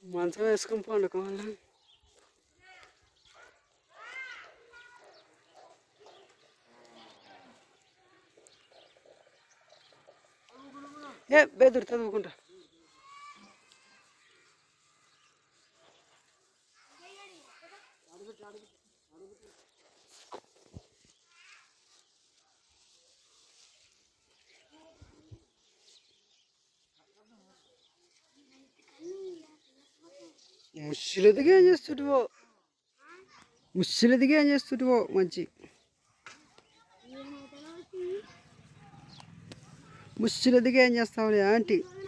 మంచం వేసుకొని పండుకోవాలి ఏ బెదురు చదువుకుంటా ముష్టిలదిగా ఏం చేస్తుంటివో ముష్టిలదిగా ఏం చేస్తుంటివో మంచి ముష్టిలదిగా ఏం చేస్తావులే ఆంటీ